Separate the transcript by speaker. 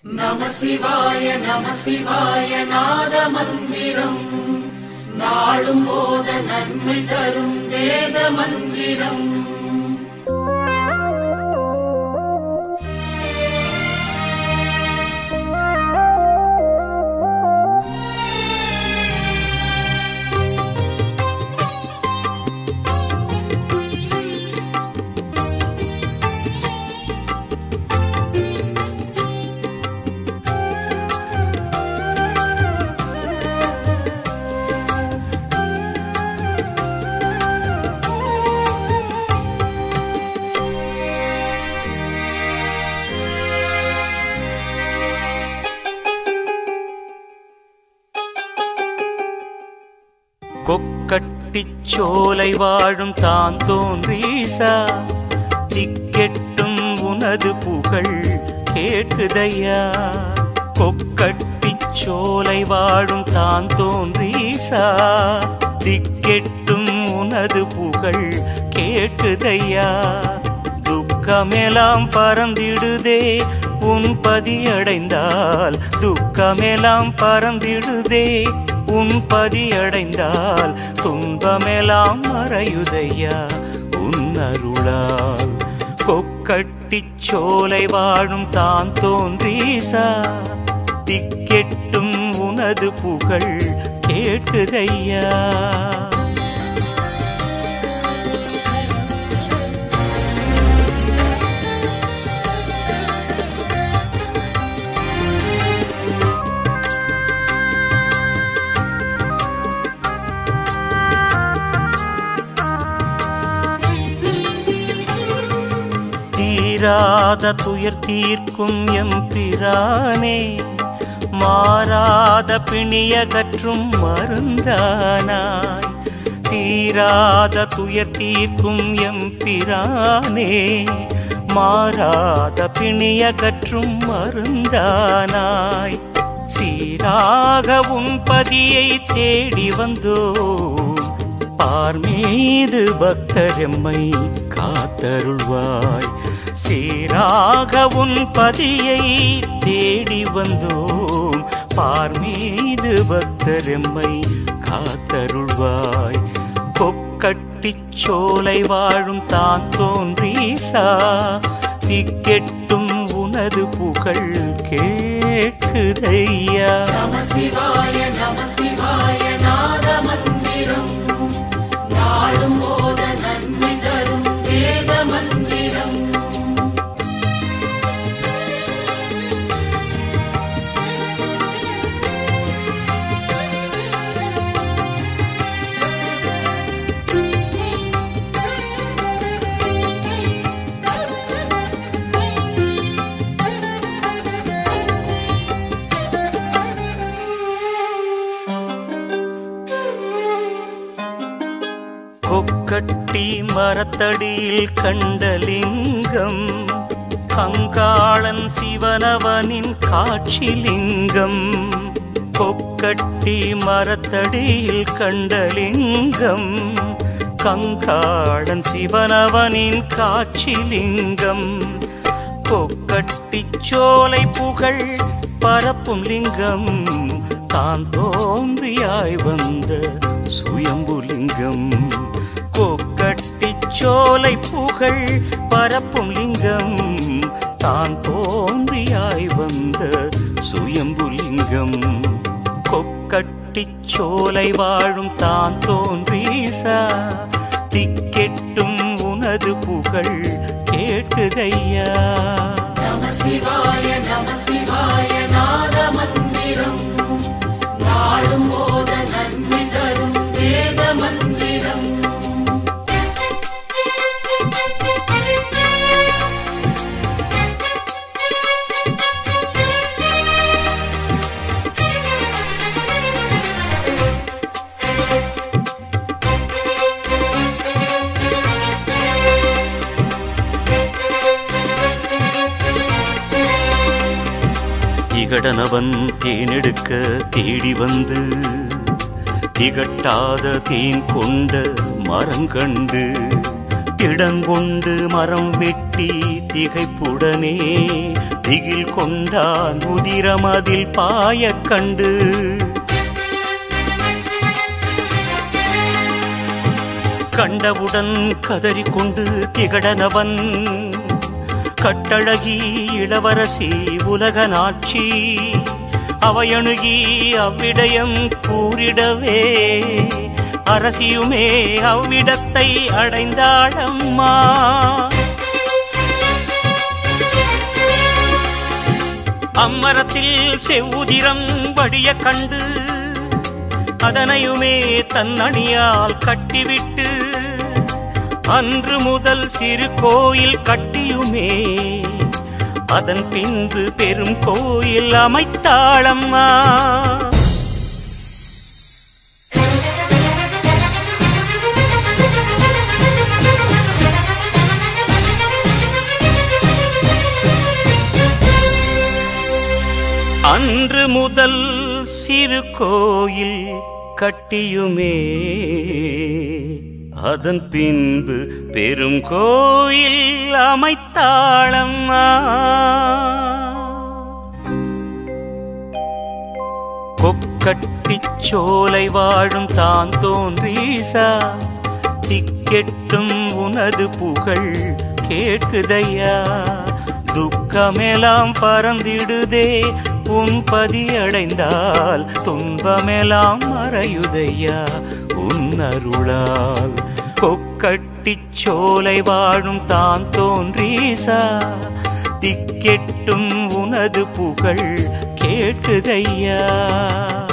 Speaker 1: நம சிவாய நம சிவாய நாத மந்திரம் நாளும் போத நன்மை தரும் வேத மந்திரம்
Speaker 2: கொக்கட்டிச் சோலை வாழும் தான் தோன்றீசா திக்கெட்டும் உனது புகழ் கேட்குதையா கொக்கட்டிச் சோலை வாழும் தான் தோன்றீசா திக்கெட்டும் உனது புகழ் கேட்குதையா துக்கமெல்லாம் பறந்திடுதே உன் பதியடைந்தால் துக்கமெல்லாம் பறந்திடுதே உன் பதியடைந்தால் துன்பமெல்லாம் மறையுதையா உன் அருளால் கொக்கட்டிச் சோலை வாழும் தான் தோன்றீசா திக்கெட்டும் உனது புகழ் கேட்குதையா தீராத துயர் தீர்க்கும் எம்பிரானே மாறாத பிணியகற்றும் மருந்தானாய் தீராத துயர் தீர்க்கும் எம்பிரானே மாறாத பிணியகற்றும் மருந்தானாய் சீராக உன் பதியை தேடி வந்தோம் பார் மீது பக்தரெம்மை காத்தருள்வாய் சீராக உன் பதியை தேடி வந்தோம் பார் மீது பக்தரெம்மை காத்தருள்வாய் கொக்கட்டிச் சோலை வாழும் தான் தோன்றீசா திக்கெட்டும் உனது புகழ் கேட்குதையா
Speaker 1: நம சிவாய நம சிவாய நாத மந்திரம் நாளும் போத நன்மை தரும் வேத மந்திரம்
Speaker 2: கொக்கட்டி மரத்தடியில் கண்டலிங்கம் கங்காளன் சிவனவனின் காட்சிலிங்கம் கொக்கட்டி மரத்தடியில் கண்டலிங்கம் கங்காளன் சிவனவனின் காட்சிலிங்கம் கொக்கட்டிச் சோலை புகழ் பரப்பும் லிங்கம் தான் தோன்றியாய் வந்த சுயம்புலிங்கம் கொக்கட்டிச் சோலை புகழ் பரப்பும் லிங்கம் தான் தோன்றியாய் வந்த சுயம்புலிங்கம் கொக்கட்டிச் சோலை வாழும் தான் தோன்றீசா திக்கெட்டும் உனது புகழ் கேட்குதையா
Speaker 1: நம சிவாய நம சிவாய நாத மந்திரம் நாளும் போத நன்மை தரும் வேத மந்திரம்
Speaker 2: திகடனவன் தேனெடுக்க தேடி வந்து திகட்டாத தேன் கொண்ட மரங்கண்டு திடங்கொண்டு மரம் வெட்டி திகைப்புடனே திகில் கொண்டான் உதிரமதில் பாயக் கண்டு கண்டவுடன் கதறிக்கொண்டு திகழனவன் கட்டழகி இளவரசி உலக நாட்சி அவையணுகி அவ்விடயம் கூறிடவே அரசியுமே அவ்விடத்தை அடைந்தாளம்மா அம்மரத்தில் செவ்வுதிரம் வடிய கண்டு அதனையுமே தன்னணியால் கட்டிவிட்டு அன்று முதல் சிறு கோயில் கட்டியுமே அதன் பின்பு பெரும் கோயில் அமைத்தாளம்மா அன்று முதல் சிறு கோயில் கட்டியுமே அதன் பின்பு பெரும் கோயில் அமைத்தாளம்மா கொக்கட்டிச் சோலை வாழும் தான் தோன்றீசா திக்கெட்டும் உனது புகழ் கேட்குதையா துக்கமெல்லாம் பறந்திடுதே உன் பதியடைந்தால் துன்பமெல்லாம் மறையுதையா உன் அருளால் கொக்கட்டிச் சோலை வாழும் தான் தோன்றீசா திக்கெட்டும் உனது புகழ் கேட்குதையா